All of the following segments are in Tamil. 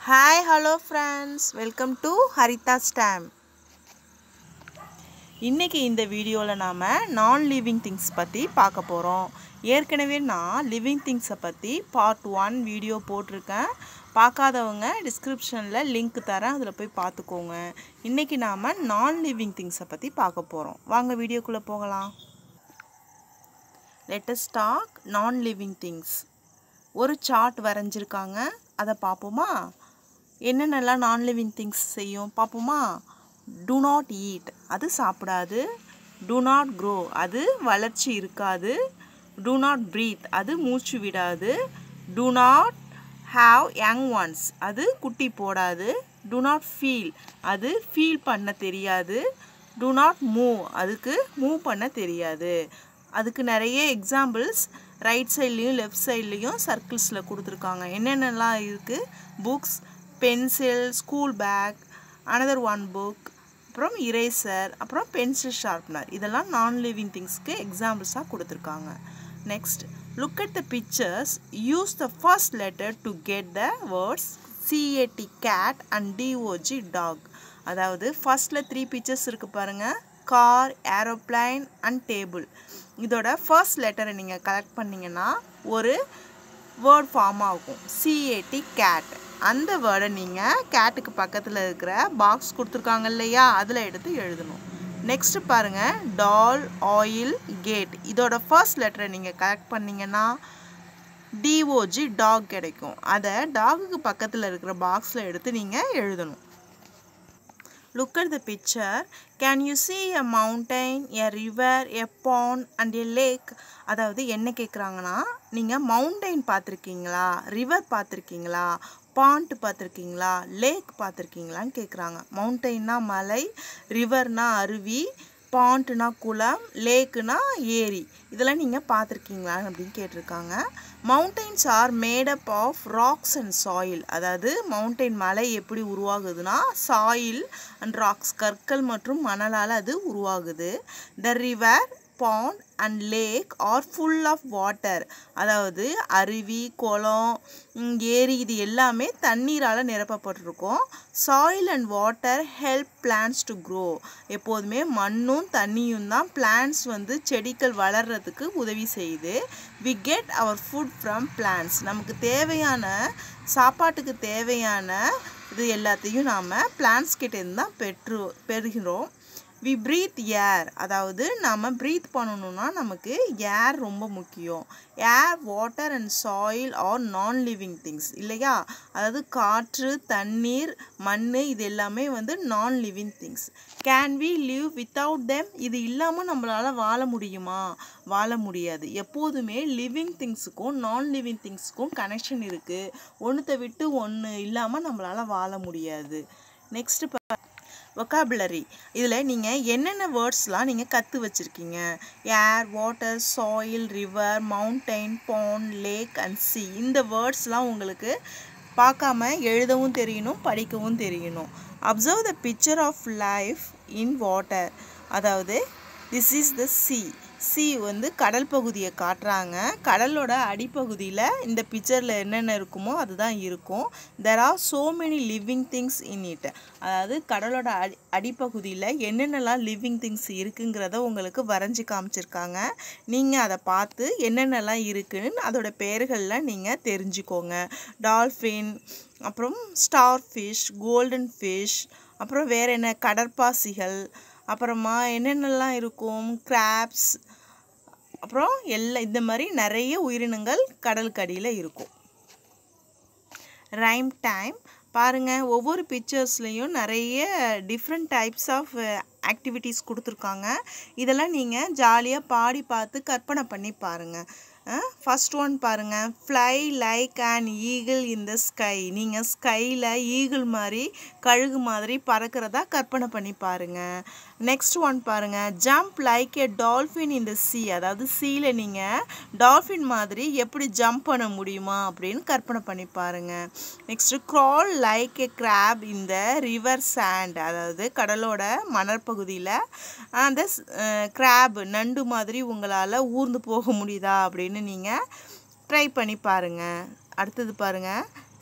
Hi hello friends welcome to Haritha ஸ்டாம் இன்றைக்கி இந்த வீடியோவில் நாம் நான் லிவிங் திங்ஸ் பற்றி பார்க்க போகிறோம் ஏற்கனவே நான் லிவிங் திங்ஸை பற்றி பார்ட் ஒன் வீடியோ போட்டிருக்கேன் பார்க்காதவங்க டிஸ்கிரிப்ஷனில் லிங்க் தரேன் அதில் போய் பார்த்துக்கோங்க இன்றைக்கி நாம் நான் லிவிங் திங்ஸை பற்றி பார்க்க போகிறோம் வாங்க வீடியோக்குள்ளே போகலாம் let's talk non living things ஒரு சார்ட் வரைஞ்சிருக்காங்க அதை பார்ப்போமா என்னென்னலாம் நான் லிவிங் திங்ஸ் செய்யும் பார்ப்போமா டு நாட் ஈட் அது சாப்பிடாது டு நாட் க்ரோ அது வளர்ச்சி இருக்காது டு நாட் ப்ரீத் அது மூச்சு விடாது do not have young ones அது குட்டி போடாது டு நாட் ஃபீல் அது ஃபீல் பண்ண தெரியாது டு நாட் மூவ் அதுக்கு மூவ் பண்ண தெரியாது அதுக்கு நிறைய எக்ஸாம்பிள்ஸ் ரைட் சைட்லேயும் லெஃப்ட் சைட்லேயும் சர்க்கிள்ஸில் கொடுத்துருக்காங்க என்னென்னலாம் இருக்குது books pencil school bag another one book அப்புறம் இரேசர் அப்புறம் பென்சில் ஷார்ப்னர் இதெல்லாம் நான் லிவிங் திங்ஸ்க்கு எக்ஸாம்பிள்ஸாக கொடுத்துருக்காங்க next look at the pictures use the first letter to get the words C A T cat and D O G dog அதாவது ஃபர்ஸ்டில் த்ரீ பிக்சர்ஸ் இருக்குது பாருங்கள் கார் ஏரோப்ளைன் அண்ட் டேபிள் இதோட ஃபர்ஸ்ட் லெட்டரை நீங்கள் கலெக்ட் பண்ணிங்கன்னா ஒரு வேர்ட் ஃபார்ம் ஆகும் சிஏடி கேட் அந்த வேர்டை நீங்கள் கேட்டுக்கு பக்கத்தில் இருக்கிற பாக்ஸ் கொடுத்துருக்காங்க இல்லையா அதில் எடுத்து எழுதணும் நெக்ஸ்ட் பாருங்கள் டால் ஆயில் கேட் இதோட ஃபர்ஸ்ட் லெட்டரை நீங்கள் கலெக்ட் பண்ணிங்கன்னா டிஓஜி டாக் கிடைக்கும் அதை டாகுக்கு பக்கத்தில் இருக்கிற பாக்ஸில் எடுத்து நீங்கள் எழுதணும் look at the picture can you see a mountain a river a pond and a lake அதாவது என்ன கேட்குறாங்கன்னா நீங்கள் மவுண்டைன் பார்த்துருக்கீங்களா ரிவர் பார்த்துருக்கீங்களா பாண்ட் பார்த்துருக்கீங்களா லேக் பார்த்துருக்கீங்களான்னு கேட்குறாங்க மவுண்டெயின்னா மலை ரிவர்னா அருவி பாண்ட்னா குளம் லேக்குனா ஏரி இதெல்லாம் நீங்கள் பார்த்துருக்கீங்களா அப்படின்னு கேட்டிருக்காங்க mountains are made up of rocks and soil அதாவது மவுண்டெயின் மலை எப்படி உருவாகுதுன்னா சாயில் அண்ட் ராக்ஸ் கற்கள் மற்றும் மணலால் அது உருவாகுது the river pond and lake are full of water அதாவது அருவி குளம் ஏரி இது எல்லாமே தண்ணீரால் நிரப்பப்பட்டிருக்கும் soil and water help plants to grow எப்போதுமே மண்ணும் தண்ணியும் தான் பிளான்ஸ் வந்து செடிகள் வளர்கிறதுக்கு உதவி செய்யுது we get our food from plants நமக்கு தேவையான சாப்பாட்டுக்கு தேவையான இது எல்லாத்தையும் நாம் பிளான்ஸ் கிட்டேருந்து தான் பெற்று பெறுகிறோம் வி ப்ரீத் ஏர் அதாவது நம்ம ப்ரீத் பண்ணணுன்னா நமக்கு ஏர் ரொம்ப முக்கியம் air water and soil are non living things இல்லையா அதாவது காற்று தண்ணீர் மண் இது எல்லாமே வந்து non living things can we live without them இது இல்லாமல் நம்மளால் வாழ முடியுமா வாழ முடியாது எப்போதுமே லிவிங் திங்ஸுக்கும் நான் லிவிங் திங்ஸுக்கும் கனெக்ஷன் இருக்குது ஒன்றுத்தை விட்டு ஒன்று இல்லாமல் நம்மளால் வாழ முடியாது நெக்ஸ்ட்டு ஒக்காபுலரி இதில் நீங்கள் என்னென்ன வேர்ட்ஸ்லாம் நீங்கள் கற்று வச்சுருக்கீங்க air water soil river mountain pond lake and sea இந்த வேர்ட்ஸ்லாம் உங்களுக்கு பார்க்காம எழுதவும் தெரியணும் படிக்கவும் தெரியணும் observe the picture of life in water அதாவது this is the sea sea வந்து கடல் பகுதியை காட்டுறாங்க கடலோட அடிப்பகுதியில் இந்த பிக்சரில் என்னென்ன இருக்குமோ அதுதான் இருக்கும் there are so many living things in it அதாவது கடலோட அடி அடிப்பகுதியில் என்னென்னலாம் லிவிங் திங்ஸ் இருக்குங்கிறத உங்களுக்கு வரைஞ்சி காமிச்சிருக்காங்க நீங்கள் அதை பார்த்து என்னென்னலாம் இருக்குன்னு அதோட பெயர்கள்லாம் நீங்கள் தெரிஞ்சுக்கோங்க டால்ஃபின் அப்புறம் ஸ்டார் ஃபிஷ் கோல்டன் ஃபிஷ் அப்புறம் வேறு என்ன கடற்பாசிகள் அப்புறமா என்னென்னலாம் இருக்கும் கிராப்ஸ் அப்புறம் எல்லா இந்த மாதிரி நிறைய உயிரினங்கள் கடலுக்கு அடியில் இருக்கும் ரைம் டைம் பாருங்கள் ஒவ்வொரு பிக்சர்ஸ்லேயும் நிறைய டிஃப்ரெண்ட் டைப்ஸ் ஆஃப் ஆக்டிவிட்டீஸ் கொடுத்துருக்காங்க இதெல்லாம் நீங்கள் ஜாலியாக பாடி பார்த்து கற்பனை பண்ணி பாருங்கள் ஃபஸ்ட் ஒன் பாருங்கள் fly like and eagle in the sky நீங்கள் ஸ்கையில் ஈகிள் மாதிரி கழுகு மாதிரி பறக்கிறதா கற்பனை பண்ணி பாருங்கள் நெக்ஸ்ட் ஒன் பாருங்கள் jump like a dolphin in the sea அதாவது சீல நீங்கள் டால்ஃபின் மாதிரி எப்படி ஜம்ப் பண்ண முடியுமா அப்படின்னு கற்பனை பண்ணி பாருங்கள் next crawl like a crab இந்த ரிவர் சாண்ட் அதாவது கடலோட மணற்பகுதியில் அந்த கிராப் நண்டு மாதிரி உங்களால் ஊர்ந்து போக முடியுதா அப்படின்னு நீங்கள் ட்ரை பண்ணி பாருங்கள் அடுத்தது பாருங்கள்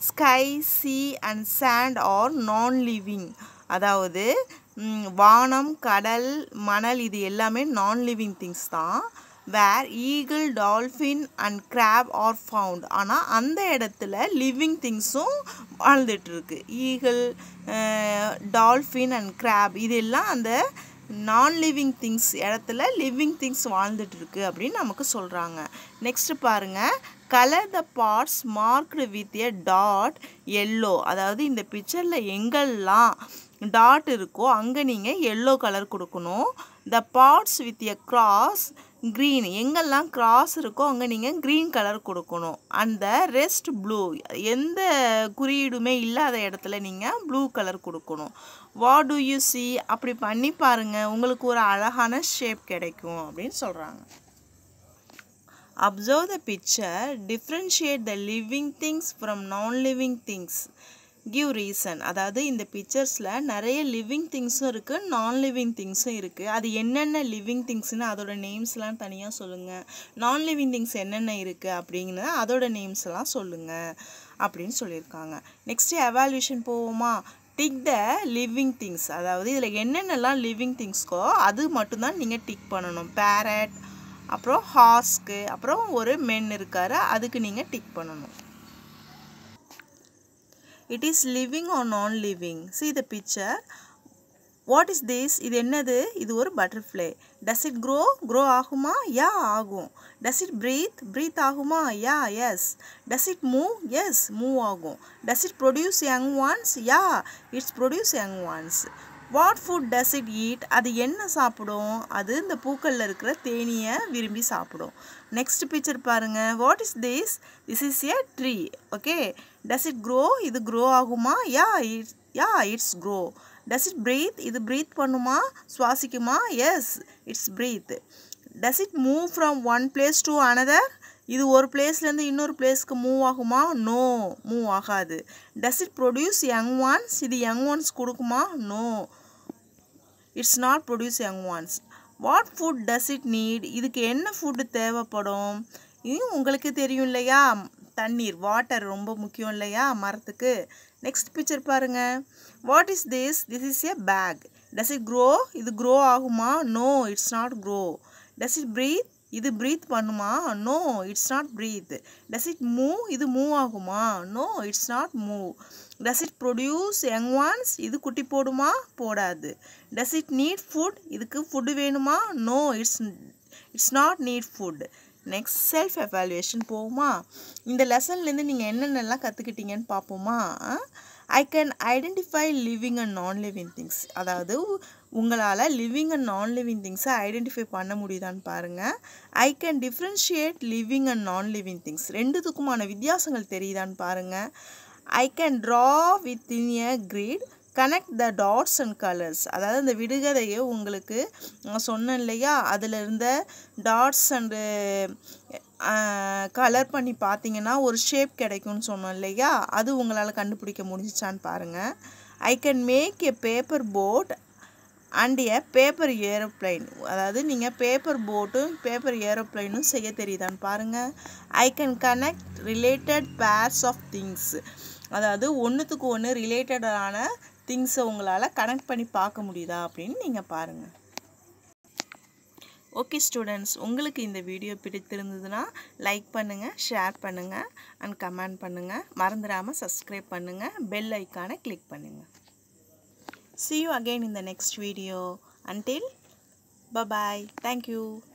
sky sea and sand are non living அதாவது ம், வானம் கடல் மணல் இது எல்லாமே நான் லிவிங் திங்ஸ் தான் where eagle dolphin and crab are found ஆனால் அந்த இடத்துல லிவிங் திங்ஸும் வாழ்ந்துட்டு இருக்கு ஈகிள் டால்ஃபின் அண்ட் crab இதெல்லாம் அந்த நான் லிவிங் திங்ஸ் இடத்துல லிவிங் திங்ஸ் வாழ்ந்துட்டு இருக்கு அப்படின்னு நமக்கு சொல்கிறாங்க நெக்ஸ்ட் பாருங்க colour the parts marked with a dot yellow அதாவது இந்த பிக்சரில் எங்கெல்லாம் டாட் இருக்கோ அங்கே நீங்கள் எல்லோ கலர் கொடுக்கணும் the parts with a cross green எங்கெல்லாம் கிராஸ் இருக்கோ அங்கே நீங்கள் க்ரீன் கலர் கொடுக்கணும் அந்த ரெஸ்ட் ப்ளூ எந்த குறியீடுமே இல்லாத இடத்துல நீங்கள் ப்ளூ கலர் கொடுக்கணும் வாட் டு யூ see அப்படி பண்ணி பாருங்கள் உங்களுக்கு ஒரு அழகான ஷேப் கிடைக்கும் அப்படின்னு சொல்கிறாங்க Observe the picture, differentiate the living things from non-living things. Give reason. அதாவது இந்த பிக்சர்ஸில் நிறைய லிவிங் திங்ஸும் இருக்குது நான் லிவிங் திங்ஸும் இருக்குது அது என்னென்ன லிவிங் திங்ஸ்னு அதோட நேம்ஸ்லாம் தனியாக சொல்லுங்கள் நான் லிவிங் திங்ஸ் என்னென்ன இருக்குது அப்படிங்கிறது அதோட நேம்ஸ் எல்லாம் சொல்லுங்கள் அப்படின்னு சொல்லியிருக்காங்க நெக்ஸ்ட்டு எவால்யூஷன் போவோமா டிக் த லிவிங் திங்ஸ் அதாவது இதில் என்னென்னலாம் லிவிங் திங்ஸ்க்கோ அது மட்டும்தான் நீங்கள் டிக் பண்ணணும் பேரட் அப்புறம் ஹாஸ்க்கு அப்புறம் ஒரு மென் இருக்காரு அதுக்கு நீங்கள் டிக் பண்ணணும் it is living or non living see the picture what is this இது என்னது இது ஒரு butterfly does it grow grow ஆகுமா யா ஆகும் டஸ் இட் பிரீத் பிரீத் ஆகுமா yeah yes does it move yes move ஆகும் does it produce young ones yeah it's produce young ones what food does it eat அது என்ன சாப்பிடும் அது இந்த பூக்களில் இருக்கிற தேனியை விரும்பி சாப்பிடும் நெக்ஸ்ட் பிக்சர் பாருங்கள் what is this this is a tree okay does it grow இது க்ரோ ஆகுமா yeah it's yeah it's grow does it breathe இது பிரீத் பண்ணுமா சுவாசிக்குமா yes it's breathe does it move from one place to another இது ஒரு பிளேஸ்லேருந்து இன்னொரு பிளேஸ்க்கு மூவ் ஆகுமா நோ மூவ் ஆகாது does it produce young ones இது யங் ஒன்ஸ் கொடுக்குமா no it's not produce young ones what food does it need இதுக்கு என்ன ஃபுட்டு தேவைப்படும் இது உங்களுக்கு தெரியும் இல்லையா தண்ணீர் வாட்டர் ரொம்ப முக்கியம் இல்லையா மரத்துக்கு நெக்ஸ்ட் பிக்சர் பாருங்க what is this this is a bag does it grow இது க்ரோ ஆகுமா no it's not grow does it breathe இது ப்ரீத் பண்ணுமா no it's not breathe does it move இது மூவ் ஆகுமா no it's not move does it produce young ones இது குட்டி போடுமா போடாது டஸ் இட் நீட் ஃபுட் இதுக்கு ஃபுட்டு வேணுமா no it's it's not need food next self evaluation போகுமா இந்த லெசன்லேருந்து நீங்கள் என்னென்னலாம் கற்றுக்கிட்டீங்கன்னு பார்ப்போமா I can identify living and non living things அதாவது உங்களால் லிவிங் அண்ட் நான் லிவிங் திங்ஸை ஐடென்டிஃபை பண்ண முடியுதான்னு பாருங்கள் I can differentiate living and non living things ரெண்டுத்துக்குமான வித்தியாசங்கள் தெரியுதான்னு பாருங்கள் I can draw within a grid connect the dots and colours அதாவது அந்த விடுகதையை உங்களுக்கு நான் சொன்னேன் இல்லையா அதில் இருந்த டாட்ஸ் அண்டு கலர் பண்ணி பார்த்தீங்கன்னா ஒரு ஷேப் கிடைக்கும்னு சொன்னோம் இல்லையா அது உங்களால் கண்டுபிடிக்க முடிஞ்சிச்சான்னு பாருங்கள் I can make a paper boat and a paper aeroplane அதாவது நீங்கள் பேப்பர் போட்டும் பேப்பர் ஏரோப்ளைனும் செய்ய தெரியுதான்னு பாருங்கள் I can connect related pairs of things அதாவது ஒன்றுத்துக்கு ஒன்று ரிலேட்டடான திங்ஸை உங்களால் கனெக்ட் பண்ணி பார்க்க முடியுதா அப்படின்னு நீங்கள் பாருங்கள் ஓகே ஸ்டூடெண்ட்ஸ் உங்களுக்கு இந்த வீடியோ பிடித்திருந்ததுன்னா லைக் பண்ணுங்கள் ஷேர் பண்ணுங்கள் அண்ட் கமெண்ட் பண்ணுங்கள் மறந்துடாமல் சப்ஸ்கிரைப் பண்ணுங்கள் பெல் ஐக்கானை கிளிக் பண்ணுங்கள் See you again in the next video. Until bye bye. Thank you.